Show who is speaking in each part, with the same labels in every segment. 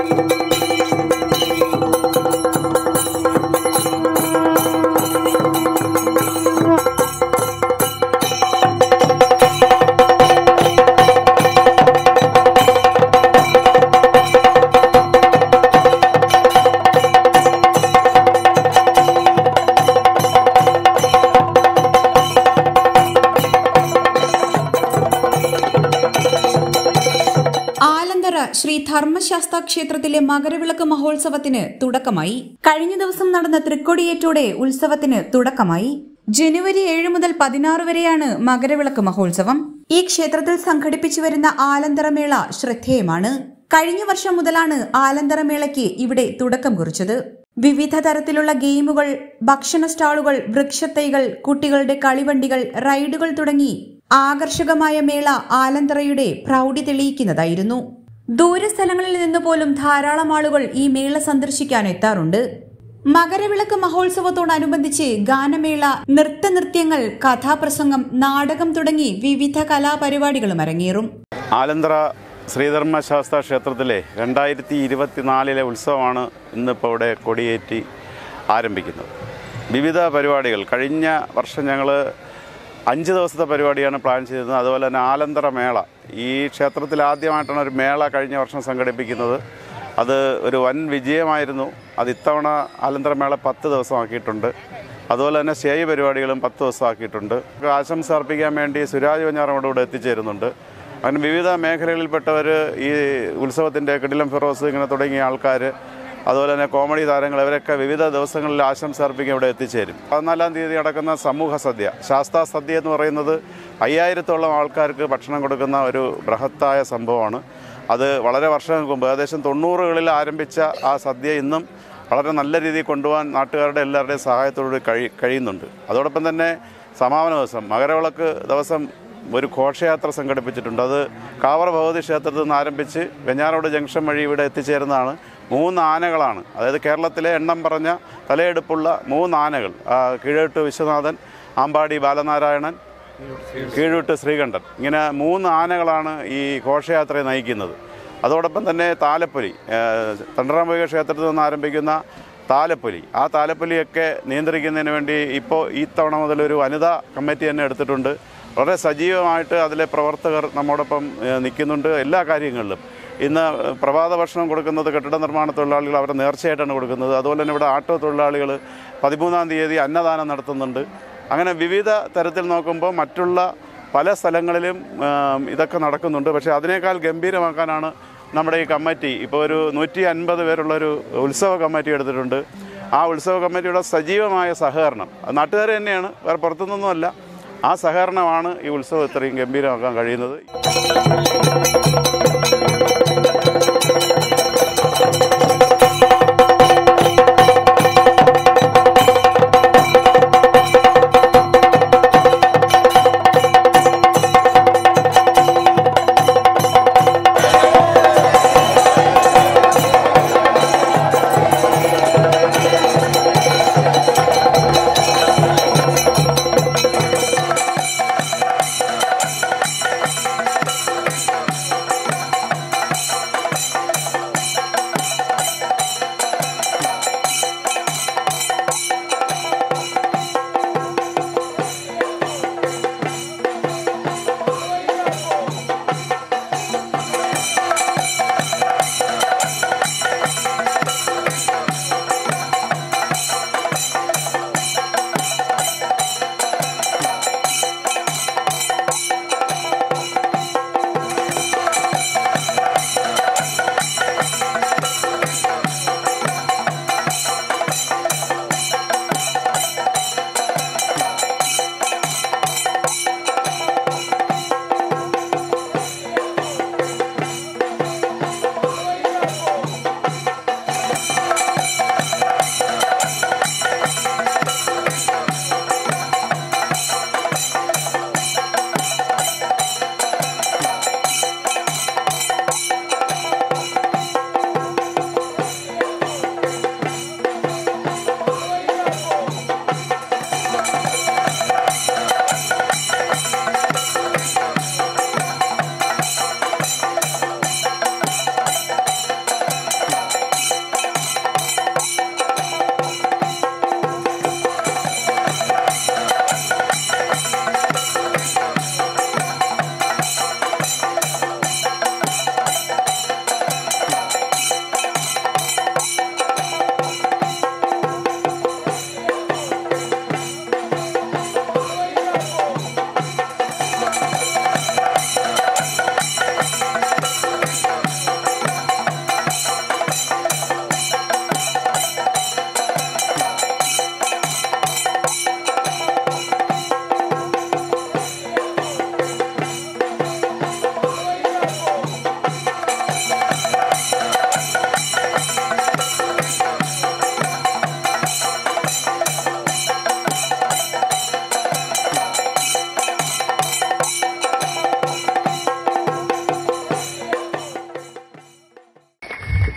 Speaker 1: ആലന്തറ ശ്രീ ധർമ്മശാസ്ത്ര ക്ഷേത്രത്തിലെ മകരവിളക്ക് മഹോത്സവത്തിന് തുടക്കമായി കഴിഞ്ഞ ദിവസം നടന്ന തൃക്കൊടിയേറ്റോടെ ഉത്സവത്തിന് തുടക്കമായി ജനുവരി ഏഴ് മുതൽ പതിനാറ് വരെയാണ് മകരവിളക്ക് മഹോത്സവം ഈ ക്ഷേത്രത്തിൽ സംഘടിപ്പിച്ചു വരുന്ന ആലന്തറ മേള ശ്രദ്ധേയമാണ് കഴിഞ്ഞ വർഷം മുതലാണ് ആലന്തറ മേളയ്ക്ക് ഇവിടെ തുടക്കം കുറിച്ചത് വിവിധ തരത്തിലുള്ള ഗെയിമുകൾ ഭക്ഷണ സ്റ്റാളുകൾ വൃക്ഷത്തൈകൾ കുട്ടികളുടെ കളിവണ്ടികൾ റൈഡുകൾ തുടങ്ങി ആകർഷകമായ മേള ആലന്തറയുടെ പ്രൗഢി തെളിയിക്കുന്നതായിരുന്നു ദൂരസ്ഥലങ്ങളിൽ നിന്ന് പോലും ധാരാളം ആളുകൾ ഈ മേള സന്ദർശിക്കാൻ എത്താറുണ്ട് മകരവിളക്ക് മഹോത്സവത്തോടനുബന്ധിച്ച് ഗാനമേള നൃത്തനൃത്യങ്ങൾ കഥാപ്രസംഗം നാടകം തുടങ്ങി വിവിധ കലാപരിപാടികളും അരങ്ങേറും
Speaker 2: ആലന്തറ ശ്രീധർമ്മശാസ്ത്ര ക്ഷേത്രത്തിലെ രണ്ടായിരത്തി ഇരുപത്തിനാലിലെ ഉത്സവമാണ് ഇന്നിപ്പോൾ ഇവിടെ കൊടിയേറ്റി ആരംഭിക്കുന്നത് വിവിധ പരിപാടികൾ കഴിഞ്ഞ വർഷം ഞങ്ങൾ അഞ്ച് ദിവസത്തെ പരിപാടിയാണ് പ്ലാൻ ചെയ്തത് അതുപോലെ തന്നെ ആലന്തറ മേള ഈ ക്ഷേത്രത്തിൽ ആദ്യമായിട്ടാണ് ഒരു മേള കഴിഞ്ഞ വർഷം സംഘടിപ്പിക്കുന്നത് അത് ഒരു വൻ വിജയമായിരുന്നു അത് ഇത്തവണ ആലന്തറ മേള പത്ത് ദിവസമാക്കിയിട്ടുണ്ട് അതുപോലെ തന്നെ സ്റ്റേജ് പരിപാടികളും പത്ത് ദിവസമാക്കിയിട്ടുണ്ട് ആശംസ അർപ്പിക്കാൻ വേണ്ടി സുരാജ് വഞ്ഞാറോട് ഇവിടെ എത്തിച്ചേരുന്നുണ്ട് അങ്ങനെ വിവിധ മേഖലകളിൽപ്പെട്ടവർ ഈ ഉത്സവത്തിൻ്റെ കിടിലം ഫിറോസ് ഇങ്ങനെ തുടങ്ങിയ ആൾക്കാർ അതുപോലെ തന്നെ കോമഡി താരങ്ങൾ ഇവരൊക്കെ വിവിധ ദിവസങ്ങളിൽ ആശംസ അർപ്പിക്കാൻ ഇവിടെ എത്തിച്ചേരും പതിനാലാം തീയതി നടക്കുന്ന സമൂഹ സദ്യ ശാസ്താ സദ്യ എന്ന് പറയുന്നത് അയ്യായിരത്തോളം ആൾക്കാർക്ക് ഭക്ഷണം കൊടുക്കുന്ന ഒരു ബൃഹത്തായ സംഭവമാണ് അത് വളരെ വർഷങ്ങൾക്ക് മുമ്പ് ഏകദേശം തൊണ്ണൂറുകളിൽ ആരംഭിച്ച ആ സദ്യ ഇന്നും വളരെ നല്ല രീതിയിൽ കൊണ്ടുപോകാൻ നാട്ടുകാരുടെ എല്ലാവരുടെയും സഹായത്തോടുകൂടി കഴി കഴിയുന്നുണ്ട് അതോടൊപ്പം തന്നെ സമാപന ദിവസം മകരവിളക്ക് ദിവസം ഒരു ഘോഷയാത്ര സംഘടിപ്പിച്ചിട്ടുണ്ട് അത് കാവറ ഭഗവതി ക്ഷേത്രത്തിൽ നിന്ന് ആരംഭിച്ച് വെഞ്ഞാറോട് ജംഗ്ഷൻ വഴി ഇവിടെ എത്തിച്ചേരുന്നതാണ് മൂന്ന് ആനകളാണ് അതായത് കേരളത്തിലെ എണ്ണം പറഞ്ഞ തലയെടുപ്പുള്ള മൂന്ന് ആനകൾ ആ, കീഴോട്ട് വിശ്വനാഥൻ ആമ്പാടി ബാലനാരായണൻ കീഴൂട്ട് ശ്രീകണ്ഠൻ ഇങ്ങനെ മൂന്ന് ആനകളാണ് ഈ ഘോഷയാത്രയെ നയിക്കുന്നത് അതോടൊപ്പം തന്നെ താലപ്പൊലി തണ്ടറാംബൈക ക്ഷേത്രത്തിൽ നിന്ന് ആരംഭിക്കുന്ന താലപ്പൊലി ആ താലപ്പൊലിയൊക്കെ നിയന്ത്രിക്കുന്നതിന് വേണ്ടി ഇപ്പോൾ ഈ തവണ മുതൽ ഒരു വനിതാ കമ്മിറ്റി തന്നെ എടുത്തിട്ടുണ്ട് വളരെ സജീവമായിട്ട് അതിലെ പ്രവർത്തകർ നമ്മോടൊപ്പം ഏഹ്, നിൽക്കുന്നുണ്ട് എല്ലാ കാര്യങ്ങളിലും ഇന്ന് പ്രഭാത ഭക്ഷണം കൊടുക്കുന്നത് കെട്ടിട നിർമ്മാണ തൊഴിലാളികൾ അവരുടെ നേർച്ചയായിട്ടാണ് കൊടുക്കുന്നത് അതുപോലെ തന്നെ ഇവിടെ ആട്ടോ തൊഴിലാളികൾ പതിമൂന്നാം തീയതി അന്നദാനം നടത്തുന്നുണ്ട് അങ്ങനെ വിവിധ തരത്തിൽ നോക്കുമ്പോൾ മറ്റുള്ള പല സ്ഥലങ്ങളിലും ആം, ഇതൊക്കെ നടക്കുന്നുണ്ട് പക്ഷേ അതിനേക്കാൾ ഗംഭീരമാക്കാനാണ് നമ്മുടെ ഈ കമ്മിറ്റി ഇപ്പോൾ ഒരു നൂറ്റി അൻപത് പേരുള്ളൊരു ഉത്സവ കമ്മിറ്റി എടുത്തിട്ടുണ്ട് ആ ഉത്സവ കമ്മിറ്റിയുടെ സജീവമായ സഹകരണം അത് നാട്ടുകാർ തന്നെയാണ് വേറെ പുറത്തുനിന്നൊന്നുമല്ല ആ സഹകരണമാണ് ഈ ഉത്സവം ഇത്രയും ഗംഭീരമാക്കാൻ കഴിയുന്നത്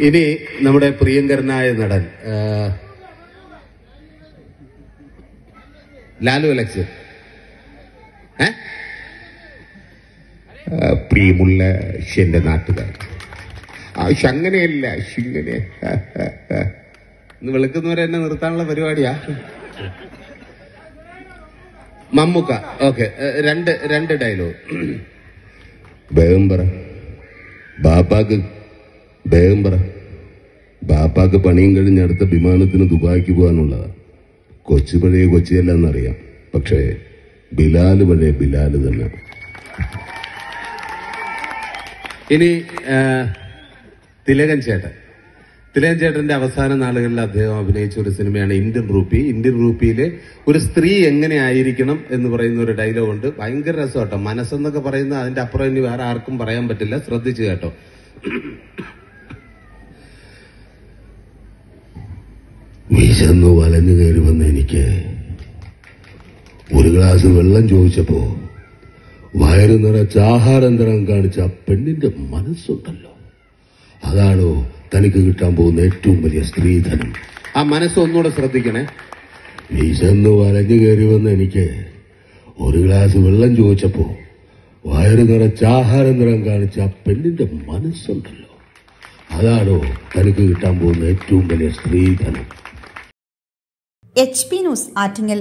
Speaker 3: ഇനി നമ്മുടെ പ്രിയങ്കരനായ നടൻ ആ, ലാലു അലക്സ് ഏ? ആ, പ്രിയമുള്ള എന്റെ നാട്ടുകാർ ആ അങ്ങനെയല്ല ഇങ്ങനെ ഇന്ന് വെളുക്കുന്നവരെ എന്നെ നിർത്താനുള്ള പരിപാടിയാ മമ്മൂക്ക ഓക്കെ രണ്ട് രണ്ട് ഡയലോഗ് വേഗം പറ ബാപ്പാക്ക് വേഗം പറ ബാപ്പാക്ക് പണിയും കഴിഞ്ഞ് അടുത്ത വിമാനത്തിന് ദുബായിക്ക് പോകാനുള്ളതാ കൊച്ചു പഴയ കൊച്ചിയല്ല എന്നറിയാം പക്ഷേ ബിലാല് പഴയ ബിലാല് തന്നെ ഇനി ആ, തിലകൻ ചേട്ടൻ തിലകൻ ചേട്ടന്റെ അവസാന നാളുകളിൽ അദ്ദേഹം അഭിനയിച്ച ഒരു സിനിമയാണ് ഇന്ത്യൻ റൂപ്പി ഇന്ത്യൻ റൂപ്പിയില് ഒരു സ്ത്രീ എങ്ങനെ ആയിരിക്കണം എന്ന് പറയുന്ന ഒരു ഡയലോഗ് ഉണ്ട് ഭയങ്കര രസം കേട്ടോ മനസ്സെന്നൊക്കെ പറയുന്ന അതിന്റെ അപ്പുറം ഇനി വേറെ ആർക്കും പറയാൻ പറ്റില്ല ശ്രദ്ധിച്ചു കേട്ടോ വിശന്നു വലഞ്ഞു കയറി വന്ന എനിക്ക് ഒരു ഗ്ലാസ് വെള്ളം ചോദിച്ചപ്പോ വയറ് നിറച്ച് ആഹാരം തരാൻ കാണിച്ച ആ പെണ്ണിന്റെ മനസ്സുണ്ടല്ലോ അതാണോ തനിക്ക് കിട്ടാൻ പോകുന്ന ഏറ്റവും വലിയ സ്ത്രീധനം ആ മനസ്സ് ഒന്നുകൂടെ ശ്രദ്ധിക്കണേ വിശന്ന് വലഞ്ഞു കയറി വന്ന എനിക്ക് ഒരു ഗ്ലാസ് വെള്ളം ചോദിച്ചപ്പോ വയറ് നിറച്ച് ആഹാരം തരാൻ കാണിച്ച ആ പെണ്ണിന്റെ മനസ്സുണ്ടല്ലോ അതാണോ തനിക്ക് കിട്ടാൻ പോകുന്ന ഏറ്റവും വലിയ സ്ത്രീധനം
Speaker 1: H P news Attingal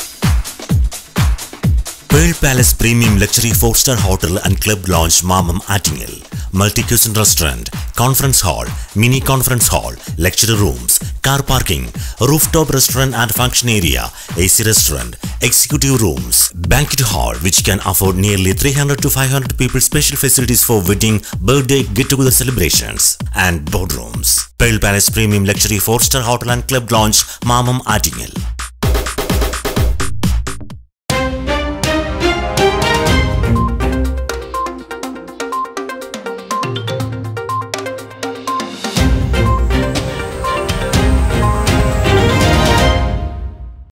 Speaker 4: Pearl Palace Premium Luxury 4-star Hotel and Club Lounge Mamam Attingel. Multi-cuisine restaurant, conference hall, mini conference hall, lecture rooms, car parking, rooftop restaurant and function area, AC restaurant, executive rooms, banquet hall which can afford nearly 300 to 500 people special facilities for wedding, birthday, get-together celebrations and boardrooms. Pearl Palace Premium Luxury 4-star Hotel and Club Lounge Mamam Attingel.